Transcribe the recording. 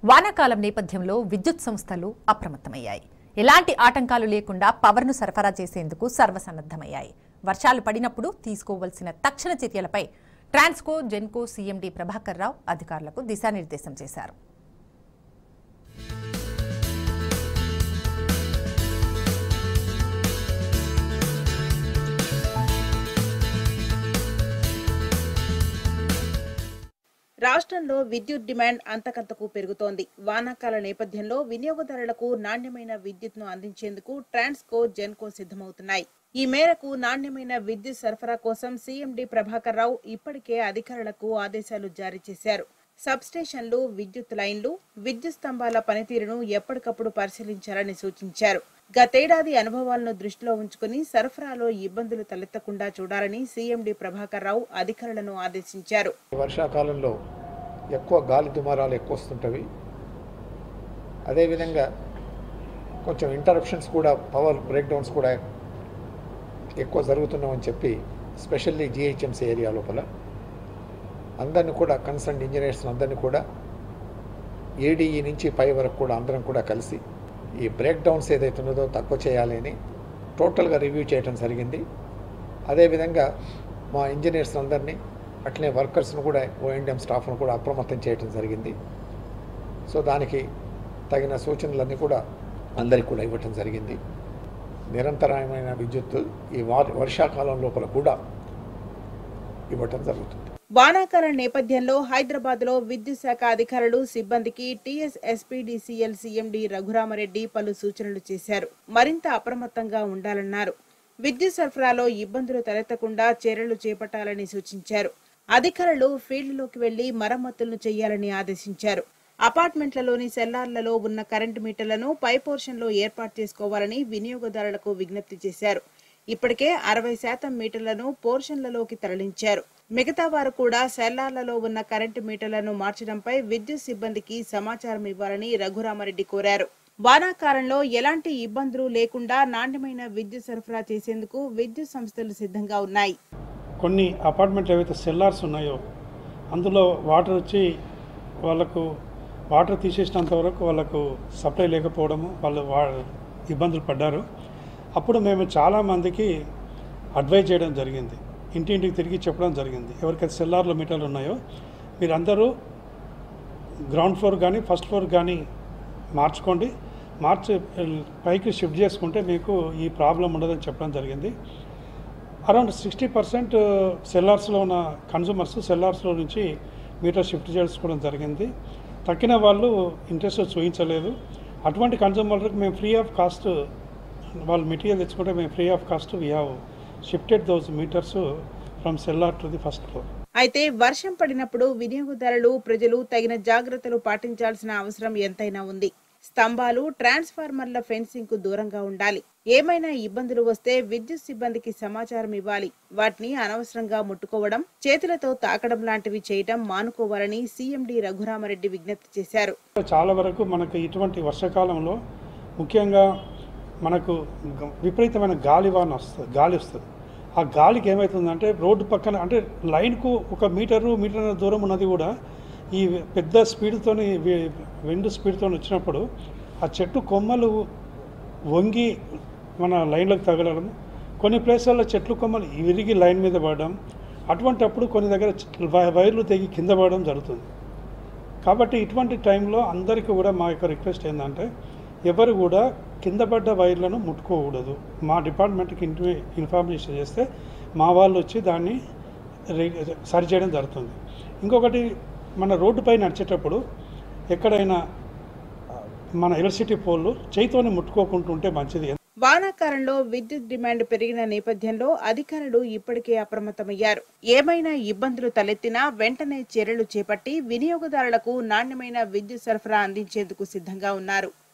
వానాకాలం నేపథ్యంలో విద్యుత్ సంస్థలు అప్రమత్తమయ్యాయి ఎలాంటి ఆటంకాలు లేకుండా పవర్ను సరఫరా చేసేందుకు సర్వసన్నద్దమయ్యాయి వర్షాలు పడినప్పుడు తీసుకోవలసిన తక్షణ చర్యలపై ట్రాన్స్కో జెన్కో సీఎండీ ప్రభాకర్ రావు అధికారులకు దిశానిర్దేశం చేశారు రాష్ట్రంలో విద్యుత్ డిమాండ్ అంతకంతకు పెరుగుతోంది వానాకాల నేపథ్యంలో వినియోగదారులకు నాణ్యమైన విద్యుత్ను అందించేందుకు ట్రాన్స్కో జెన్కో సిద్ధమవుతున్నాయి ఈ మేరకు నాణ్యమైన విద్యుత్ సరఫరా కోసం సీఎండీ ప్రభాకర్ రావు ఇప్పటికే అధికారులకు ఆదేశాలు జారీ చేశారు సబ్స్టేషన్లు విద్యుత్ లైన్లు విద్యుత్ స్తంభాల పనితీరును ఎప్పటికప్పుడు పరిశీలించాలని సూచించారు గతేడాది అనుభవాలను దృష్టిలో ఉంచుకుని సరఫరాలో ఇబ్బందులు తలెత్తకుండా చూడాలని సీఎండీ ప్రభాకర్ రావు అధికారులను ఆదేశించారు ఈ వర్షాకాలంలో ఎక్కువ గాలి దుమారాలు ఎక్కువ వస్తుంటవి అదేవిధంగా కొంచెం ఇంటరప్షన్స్ కూడా పవర్ బ్రేక్డౌన్స్ కూడా ఎక్కువ జరుగుతున్నామని చెప్పి స్పెషల్లీ జిహెచ్ఎంసీ ఏరియా లోపల అందరిని కూడా కన్సర్న్ ఇంజనీర్స్ అందరినీ కూడా ఏడీఈ నుంచి పై వరకు కూడా అందరం కూడా కలిసి ఈ బ్రేక్ డౌన్స్ ఏదైతే ఉన్నదో తక్కువ చేయాలి అని టోటల్గా రివ్యూ చేయడం జరిగింది అదేవిధంగా మా ఇంజనీర్స్ అందరినీ అట్లనే వర్కర్స్ను కూడా ఓఎండిఎం స్టాఫ్ను కూడా అప్రమత్తం చేయడం జరిగింది సో దానికి తగిన సూచనలన్నీ కూడా అందరికీ కూడా ఇవ్వటం జరిగింది నిరంతరమైన విద్యుత్ ఈ వా- వర్షాకాలం లోపల కూడా ఇవ్వటం జరుగుతుంది వానాకాలం నేపథ్యంలో హైదరాబాద్ లో విద్యుత్ శాఖ అధికారులు సిబ్బందికి టీఎస్ ఎస్పీడీసీఎల్ సీఎండీ రఘురామరెడ్డి పలు సూచనలు చేశారు మరింత అప్రమత్తంగా ఉండాలన్నారు విద్యుత్ సరఫరాలో ఇబ్బందులు తలెత్తకుండా చర్యలు చేపట్టాలని సూచించారు అధికారులు ఫీల్డ్లోకి వెళ్లి మరమ్మతులను చేయాలని ఆదేశించారు అపార్ట్మెంట్లలోని సెల్లార్లలో ఉన్న కరెంటు మీటర్లను పై పోర్షన్లో ఏర్పాటు చేసుకోవాలని వినియోగదారులకు విజ్ఞప్తి చేశారు ఇప్పటికే అరవై శాతం మీటర్లను పోర్షన్లలోకి తరలించారు మిగతా వారు కూడా సెల్లార్లలో ఉన్న కరెంటు మీటర్లను మార్చడంపై విద్యుత్ సిబ్బందికి సమాచారం ఇవ్వాలని రఘురామరెడ్డి కోరారు వానాకాలంలో ఎలాంటి ఇబ్బందులు లేకుండా నాణ్యమైన విద్యుత్ సరఫరా చేసేందుకు విద్యుత్ సంస్థలు సిద్ధంగా ఉన్నాయి కొన్ని అపార్ట్మెంట్లు ఏవైతే సెల్లార్స్ ఉన్నాయో అందులో వాటర్ వచ్చి వాళ్ళకు వాటర్ తీసేసినంత వరకు వాళ్ళకు సప్లై లేకపోవడము వాళ్ళు వా ఇబ్బందులు పడ్డారు అప్పుడు మేము చాలామందికి అడ్వైజ్ చేయడం జరిగింది ఇంటింటికి తిరిగి చెప్పడం జరిగింది ఎవరికైతే సెల్లార్లో మీటర్లు ఉన్నాయో మీరందరూ గ్రౌండ్ ఫ్లోర్ కానీ ఫస్ట్ ఫ్లోర్ కానీ మార్చుకోండి మార్చి పైకి షిఫ్ట్ చేసుకుంటే మీకు ఈ ప్రాబ్లం ఉండదని చెప్పడం జరిగింది అరౌండ్ సిక్స్టీ పర్సెంట్ సెల్లార్స్లో ఉన్న కన్సూమర్స్ సెల్లార్స్లో నుంచి మీటర్ షిఫ్ట్ చేసుకోవడం జరిగింది తక్కిన వాళ్ళు ఇంట్రెస్ట్ చూపించలేదు అటువంటి కన్సూమర్లకు మేము ఫ్రీ ఆఫ్ కాస్ట్ వాళ్ళు మెటీరియల్ తెచ్చుకుంటే మేము free of cost we have shifted those meters from cellar to the first floor అయితే వర్షం పడినప్పుడు వినియోగదారులు ప్రజలు తగిన జాగ్రత్తలు పాటించాల్సిన అవసరం ఎంతైనా ఉంది స్తంభాలు ట్రాన్స్ఫార్మర్ల ఫెన్సింగ్ కు దూరంగా ఉండాలి ఏమైనా ఇబ్బందులు వస్తే విద్యుత్ సిబ్బందికి సమాచారం ఇవ్వాలి వాటిని అనవసరంగా ముట్టుకోవడం చేతులతో తాకడం లాంటివి చేయడం మానుకోవాలని సీఎండీ రఘురామరెడ్డి విజ్ఞప్తి చేశారు చాలా వరకు మనకు ఇటువంటి వర్షాకాలంలో ముఖ్యంగా మనకు గ- విపరీతమైన గాలివాన వస్తుంది గాలి వస్తుంది ఆ గాలికి ఏమవుతుందంటే రోడ్డు పక్కన అంటే లైన్కు ఒక మీటరు మీటర్ దూరం ఉన్నది కూడా ఈ పెద్ద స్పీడ్తోని విండ్ స్పీడ్తో వచ్చినప్పుడు ఆ చెట్టు కొమ్మలు వంగి మన లైన్లోకి తగలడం కొన్ని ప్లేసుల్లో చెట్లు కొమ్మలు విరిగి లైన్ మీద పడడం అటువంటప్పుడు కొన్ని దగ్గర చెట్లు- వై- వైర్లు తెగి కింద పడడం జరుగుతుంది కాబట్టి ఇటువంటి టైంలో అందరికీ కూడా మా యొక్క రిక్వెస్ట్ ఏంటంటే ఎవరు కూడా కింద పడ్డ వైర్లను ముట్టుకోకూడదు మా డిపార్ట్మెంట్కి ఇంటి ఇన్ఫర్మేషన్ చేస్తే మా వాళ్ళు వచ్చి దాన్ని రి- సరి చేయడం జరుగుతుంది ఇంకొకటి మన రోడ్డుపై నడిచేటప్పుడు ఎక్కడైనా ఆ, మన ఎలక్ట్రిసిటీ పోల్లు చేయితోని ముట్టుకోకుంటుంటే మంచిది వానాకాలంలో విద్యుత్ డిమాండ్ పెరిగిన నేపథ్యంలో అధికారులు ఇప్పటికే అప్రమత్తమయ్యారు ఏమైనా ఇబ్బందులు తలెత్తినా వెంటనే చర్యలు చేపట్టి వినియోగదారులకు నాణ్యమైన విద్యుత్ సరఫరా అందించేందుకు సిద్ధంగా ఉన్నారు